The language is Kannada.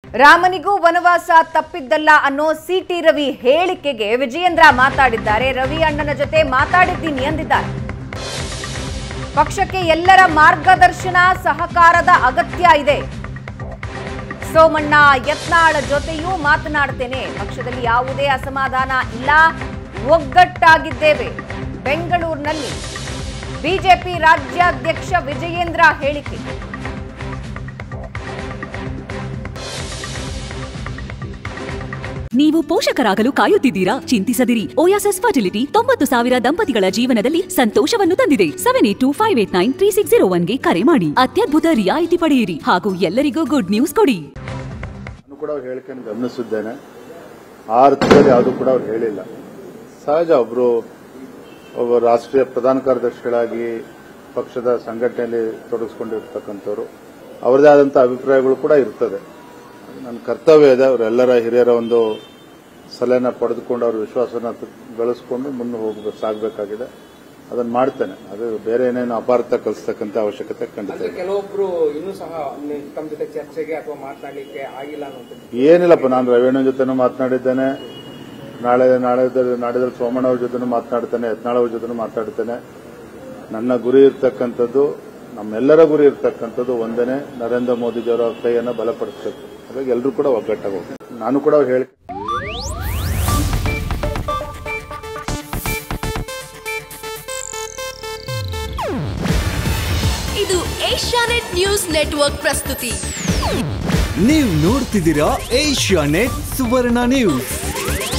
ರಾಮನಿಗೂ ವನವಾಸ ತಪ್ಪಿದ್ದಲ್ಲ ಅನ್ನೋ ಸಿಟಿ ರವಿ ಹೇಳಿಕೆಗೆ ವಿಜಯೇಂದ್ರ ಮಾತಾಡಿದ್ದಾರೆ ರವಿ ಅಣ್ಣನ ಜೊತೆ ಮಾತಾಡಿದ್ದೀನಿ ಎಂದಿದ್ದಾರೆ ಪಕ್ಷಕ್ಕೆ ಎಲ್ಲರ ಮಾರ್ಗದರ್ಶನ ಸಹಕಾರದ ಅಗತ್ಯ ಇದೆ ಸೋಮಣ್ಣ ಯತ್ನಾಳ ಜೊತೆಯೂ ಮಾತನಾಡ್ತೇನೆ ಪಕ್ಷದಲ್ಲಿ ಯಾವುದೇ ಅಸಮಾಧಾನ ಇಲ್ಲ ಒಗ್ಗಟ್ಟಾಗಿದ್ದೇವೆ ಬೆಂಗಳೂರಿನಲ್ಲಿ ಬಿಜೆಪಿ ರಾಜ್ಯಾಧ್ಯಕ್ಷ ವಿಜಯೇಂದ್ರ ಹೇಳಿಕೆ ನೀವು ಪೋಷಕರಾಗಲು ಕಾಯುತ್ತಿದ್ದೀರಾ ಚಿಂತಿಸದಿರಿ ಓಯಾಸಸ್ ಫರ್ಟಿಲಿಟಿ ತೊಂಬತ್ತು ಸಾವಿರ ದಂಪತಿಗಳ ಜೀವನದಲ್ಲಿ ಸಂತೋಷವನ್ನು ತಂದಿದೆ seven eight two five eight nine three six zero ಒನ್ಗೆ ಕರೆ ಮಾಡಿ ಅತ್ಯದ್ಭುತ ರಿಯಾಯಿತಿ ಪಡೆಯಿರಿ ಹಾಗೂ ಎಲ್ಲರಿಗೂ ಗುಡ್ ನ್ಯೂಸ್ ಕೊಡಿ ನಾನು ಕೂಡ ಅವ್ರು ಹೇಳಿಕೆಯನ್ನು ಗಮನಿಸಿದ್ದೇನೆ ಆ ಅರ್ಥದಲ್ಲಿ ಯಾವುದೂ ಕೂಡ ಅವ್ರು ಹೇಳಿಲ್ಲ ಸಹಜ ಒಬ್ರು ಒಬ್ಬ ರಾಷ್ಟ್ರೀಯ ಪ್ರಧಾನ ಕಾರ್ಯದರ್ಶಿಗಳಾಗಿ ಪಕ್ಷದ ಸಂಘಟನೆಯಲ್ಲಿ ತೊಡಗಿಸ್ಕೊಂಡಿರ್ತಕ್ಕಂಥವ್ರು ಅವರದೇ ಆದಂಥ ಅಭಿಪ್ರಾಯಗಳು ಕೂಡ ಇರ್ತದೆ ನನ್ನ ಕರ್ತವ್ಯ ಇದೆ ಅವರೆಲ್ಲರ ಹಿರಿಯರ ಒಂದು ಸಲಹೆನ ಪಡೆದುಕೊಂಡು ಅವ್ರ ವಿಶ್ವಾಸನ ಗಳಿಸ್ಕೊಂಡು ಮುಂದೆ ಹೋಗ್ಬೇಕು ಸಾಗಬೇಕಾಗಿದೆ ಅದನ್ನು ಮಾಡ್ತೇನೆ ಅದು ಬೇರೆ ಏನೇನು ಅಪಾರ್ಥ ಕಲಿಸ್ತಕ್ಕಂಥ ಅವಶ್ಯಕತೆ ಖಂಡಿತ ಅಂದ್ರೆ ಇದೆ. ಕೆಲವೊಬ್ರು ಇನ್ನೂ ಸಹ ನಿ- ತಮ್ಮ ಜೊತೆ ಚರ್ಚೆಗೆ ಅಥವಾ ಮಾತನಾಡಲಿಕ್ಕೆ ಆಗಿಲ್ಲ ಅನ್ನುವಂಥದ್ದು ಏನಿಲ್ಲಪ್ಪ ನಾನು ರವೀಣ ಜೊತೆನೂ ಮಾತನಾಡಿದ್ದೇನೆ ನಾಳೆ ನಾಳೆ ನಾಡಿದಲ್ಲಿ ಸೋಮಣ್ಣ ಅವ್ರ ಜೊತೆನೂ ಮಾತನಾಡ್ತೇನೆ ಯತ್ನಾಳ್ ಅವ್ರ ಜೊತೆನೂ ಮಾತನಾಡ್ತೇನೆ ನನ್ನ ಗುರಿ ಇರ್ತಕ್ಕಂಥದ್ದು ನಮ್ಮೆಲ್ಲರ ಗುರಿ ಇರ್ತಕ್ಕಂಥದ್ದು ಒಂದನೇ ನರೇಂದ್ರ ಮೋದಿಜಿಯವರ ಕೈಯನ್ನು ಬಲಪಡಿಸಬೇಕು ಹಾಗಾಗಿ ಎಲ್ಲರೂ ಕೂಡ ಒಗ್ಗಟ್ಟಾಗಿ ಹೋಗ್ಬೇಕು ನಾನು ಕೂಡ ಅವ್ರು ಹೇಳಿ ಇದು ಏಷ್ಯಾನೆಟ್ ನ್ಯೂಸ್ ನೆಟ್ವರ್ಕ್ ಪ್ರಸ್ತುತಿ ನೀವು ನೋಡ್ತಿದ್ದೀರಾ ಏಷ್ಯಾ ನೆಟ್ ಸುವರ್ಣ ನ್ಯೂಸ್